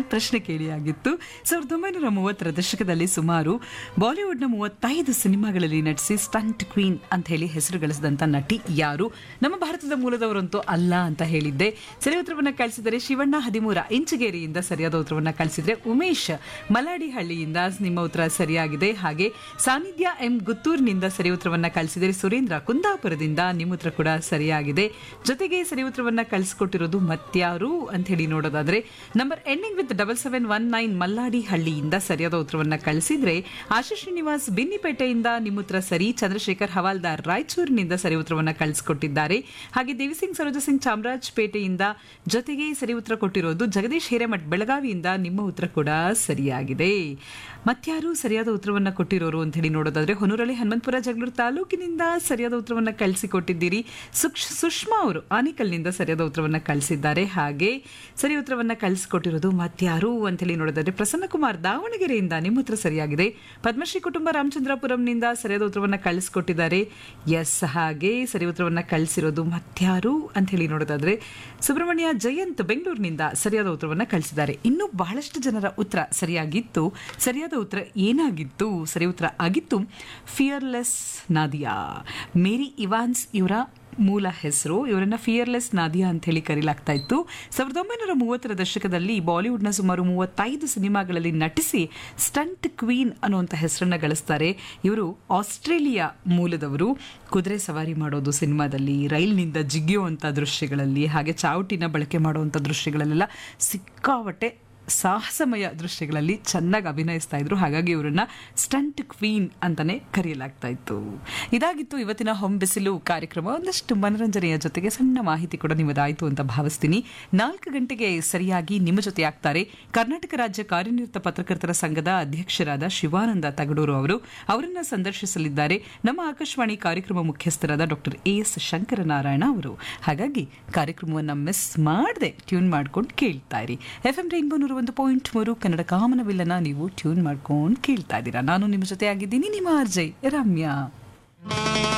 ಪ್ರಶ್ನೆ ಕೇಳಿಯಾಗಿತ್ತು ಸಾವಿರದ ಒಂಬೈನೂರ ಮೂವತ್ತರ ದಶಕದಲ್ಲಿ ಸುಮಾರು ಬಾಲಿವುಡ್ನ ಮೂವತ್ತೈದು ಸಿನಿಮಾಗಳಲ್ಲಿ ನಟಿಸಿ ಸ್ಟಂಟ್ ಕ್ವೀನ್ ಅಂತ ಹೇಳಿ ಹೆಸರು ಗಳಿಸಿದಂತ ನಟಿ ಯಾರು ನಮ್ಮ ಭಾರತದ ಮೂಲದವರಂತೂ ಅಲ್ಲ ಅಂತ ಹೇಳಿದ್ದೆ ಸರಿ ಉತ್ತರವನ್ನ ಕಳಿಸಿದರೆ ಶಿವಣ್ಣ ಹದಿಮೂರ ಇಂಚಗೇರಿಯಿಂದ ಸರಿಯಾದ ಉತ್ತರವನ್ನ ಕಳಿಸಿದ್ರೆ ಉಮೇಶ್ ಮಲಾಡಿಹಳ್ಳಿಯಿಂದ ನಿಮ್ಮ ಉತ್ತರ ಸರಿಯಾಗಿದೆ ಹಾಗೆ ಸಾನ್ನಿಧ್ಯ ಎಂ ಗುತ್ತೂರಿನಿಂದ ಸರಿ ಉತ್ತರವನ್ನ ಕಳಿಸಿದರೆ ಸುರೇಂದ್ರ ಕುಂದಾಪುರದಿಂದ ನಿಮ್ಮ ಉತ್ತರ ಕೂಡ ಸರಿಯಾಗಿದೆ ಜೊತೆಗೆ ಸರಿ ಉತ್ತರವನ್ನ ಕಳಿಸಿಕೊಟ್ಟಿರೋದು ಮತ್ಯಾರು ಅಂತ ಹೇಳಿ ನೋಡೋದಾದ್ರೆ number ending with double seven one nine ಮಲ್ಲಾಡಿ ಹಳ್ಳಿಯಿಂದ ಸರಿಯಾದ ಉತ್ತರವನ್ನ ಕಳಿಸಿದ್ರೆ ಆಶೀಶ್ ಶ್ರೀನಿವಾಸ್ ಬಿನ್ನಿಪೇಟೆಯಿಂದ ನಿಮ್ಮ ಉತ್ತರ ಸರಿ ಚಂದ್ರಶೇಖರ್ ಹವಾಲ್ದಾರ್ ರಾಯಚೂರಿನಿಂದ ಸರಿ ಉತ್ತರವನ್ನ ಕಳಿಸಿಕೊಟ್ಟಿದ್ದಾರೆ ಹಾಗೆ ದೇವಿಸಿಂಗ್ ಸರೋಜ ಸಿಂಗ್ ಚಾಮರಾಜಪೇಟೆಯಿಂದ ಜೊತೆಗೆ ಸರಿ ಉತ್ತರ ಕೊಟ್ಟಿರೋದು ಜಗದೀಶ್ ಹಿರೇಮಠ್ ಬೆಳಗಾವಿಯಿಂದ ನಿಮ್ಮ ಉತ್ತರ ಕೂಡ ಸರಿಯಾಗಿದೆ ಮತ್ಯಾರು ಸರಿಯಾದ ಉತ್ತರವನ್ನ ಕೊಟ್ಟಿರೋರು ಅಂತ ಹೇಳಿ ನೋಡೋದಾದ್ರೆ ಹೊನೂರಳ್ಳಿ ಹನುಮಂತಪುರ ಜಗಳೂರು ತಾಲೂಕಿನಿಂದ ಸರಿಯಾದ ಉತ್ತರವನ್ನ ಕಳಿಸಿಕೊಟ್ಟಿದ್ದೀರಿ ಸುಕ್ಷ್ ಸುಷ್ಮಾ ಅವರು ಆನಿಕಲ್ನಿಂದ ಸರಿಯಾದ ಉತ್ತರವನ್ನ ಕಳಿಸಿದ್ದಾರೆ ಹಾಗೆ ಸರಿ ಉತ್ತರವನ್ನ ಕಳಿಸಿಕೊಟ್ಟಿರೋದು ಮತ್ಯಾರು ಅಂತ ಹೇಳಿ ನೋಡೋದಾದ್ರೆ ಪ್ರಸನ್ನ ಕುಮಾರ್ ದಾವಣಗೆರೆಯಿಂದ ನಿಮ್ಮ ಉತ್ತರ ಸರಿಯಾಗಿದೆ ಪದ್ಮಶ್ರೀ ಕುಟುಂಬ ರಾಮಚಂದ್ರಪುರಂನಿಂದ ಸರಿಯಾದ ಉತ್ತರವನ್ನ ಕಳಿಸಿಕೊಟ್ಟಿದ್ದಾರೆ ಎಸ್ ಹಾಗೆ ಸರಿ ಉತ್ತರವನ್ನ ಕಳಿಸಿರೋದು ಮತ್ಯಾರು ಅಂತ ಹೇಳಿ ನೋಡೋದಾದ್ರೆ ಸುಬ್ರಹ್ಮಣ್ಯ ಜಯಂತ್ ಬೆಂಗಳೂರಿನಿಂದ ಸರಿಯಾದ ಉತ್ತರವನ್ನ ಕಳಿಸಿದ್ದಾರೆ ಇನ್ನು ಬಹಳಷ್ಟು ಜನರ ಉತ್ತರ ಸರಿಯಾಗಿತ್ತು ಸರಿಯಾದ ಉತ್ತರ ಏನಾಗಿತ್ತು ಸರಿ ಉತ್ತರ ಆಗಿತ್ತು ಫಿಯರ್ಲೆಸ್ ನಾದಿಯಾ ಮೇರಿ ಇವಾನ್ಸ್ ಇವರ ಮೂಲ ಹೆಸರು ಇವರನ್ನ ಫಿಯರ್ಲೆಸ್ ನಾದಿಯಾ ಅಂತ ಹೇಳಿ ಕರೀಲಾಗ್ತಾ ಇತ್ತು ಸಾವಿರದ ಒಂಬೈನೂರ ಮೂವತ್ತರ ದಶಕದಲ್ಲಿ ಬಾಲಿವುಡ್ನ ಸುಮಾರು ಮೂವತ್ತೈದು ಸಿನಿಮಾಗಳಲ್ಲಿ ನಟಿಸಿ ಸ್ಟಂಟ್ ಕ್ವೀನ್ ಅನ್ನುವಂಥ ಹೆಸರನ್ನ ಗಳಿಸ್ತಾರೆ ಇವರು ಆಸ್ಟ್ರೇಲಿಯಾ ಮೂಲದವರು ಕುದುರೆ ಸವಾರಿ ಮಾಡೋದು ಸಿನಿಮಾದಲ್ಲಿ ರೈಲ್ನಿಂದ ಜಿಗಿಯುವಂಥ ದೃಶ್ಯಗಳಲ್ಲಿ ಹಾಗೆ ಚಾವಟಿನ ಬಳಕೆ ಮಾಡುವಂಥ ದೃಶ್ಯಗಳಲ್ಲೆಲ್ಲ ಸಿಕ್ಕಾಪಟ್ಟೆ ಸಾಹಸಮಯ ದೃಶ್ಯಗಳಲ್ಲಿ ಚೆನ್ನಾಗಿ ಅಭಿನಯಿಸ್ತಾ ಇದ್ರು ಹಾಗಾಗಿ ಇವರನ್ನ ಸ್ಟಂಟ್ ಕ್ವೀನ್ ಅಂತಾನೆ ಕರೆಯಲಾಗ್ತಾ ಇತ್ತು ಇದಾಗಿತ್ತು ಇವತ್ತಿನ ಹೊಂ ಬಿಸಿಲು ಕಾರ್ಯಕ್ರಮ ಒಂದಷ್ಟು ಮನರಂಜನೆಯ ಜೊತೆಗೆ ಸಣ್ಣ ಮಾಹಿತಿ ಕೂಡ ನಿಮ್ಮದಾಯಿತು ಅಂತ ಭಾವಿಸ್ತೀನಿ ನಾಲ್ಕು ಗಂಟೆಗೆ ಸರಿಯಾಗಿ ನಿಮ್ಮ ಜೊತೆ ಆಗ್ತಾರೆ ಕರ್ನಾಟಕ ರಾಜ್ಯ ಕಾರ್ಯನಿರತ ಪತ್ರಕರ್ತರ ಸಂಘದ ಅಧ್ಯಕ್ಷರಾದ ಶಿವಾನಂದ ತಗಡೂರು ಅವರು ಅವರನ್ನ ಸಂದರ್ಶಿಸಲಿದ್ದಾರೆ ನಮ್ಮ ಆಕಾಶವಾಣಿ ಕಾರ್ಯಕ್ರಮ ಮುಖ್ಯಸ್ಥರಾದ ಡಾಕ್ಟರ್ ಎ ಎಸ್ ಶಂಕರನಾರಾಯಣ ಅವರು ಹಾಗಾಗಿ ಕಾರ್ಯಕ್ರಮವನ್ನು ಮಿಸ್ ಮಾಡದೆ ಟ್ಯೂನ್ ಮಾಡ್ಕೊಂಡು ಕೇಳ್ತಾ ಇರಿ ಎಫ್ ಎಂ ರೈನ್ಬೋ ನೂರ ಒಂದು ಪಾಯಿಂಟ್ ಮೂರು ಕನ್ನಡ ಕಾಮನವಿಲ್ಲನ ನೀವು ಟ್ಯೂನ್ ಮಾಡ್ಕೊಂಡು ಕೇಳ್ತಾ ಇದ್ದೀರಾ ನಾನು ನಿಮ್ಮ ಜೊತೆ ಆಗಿದ್ದೀನಿ ನಿಮ್ಮ ಆರ್ಜೆ ರಮ್ಯಾ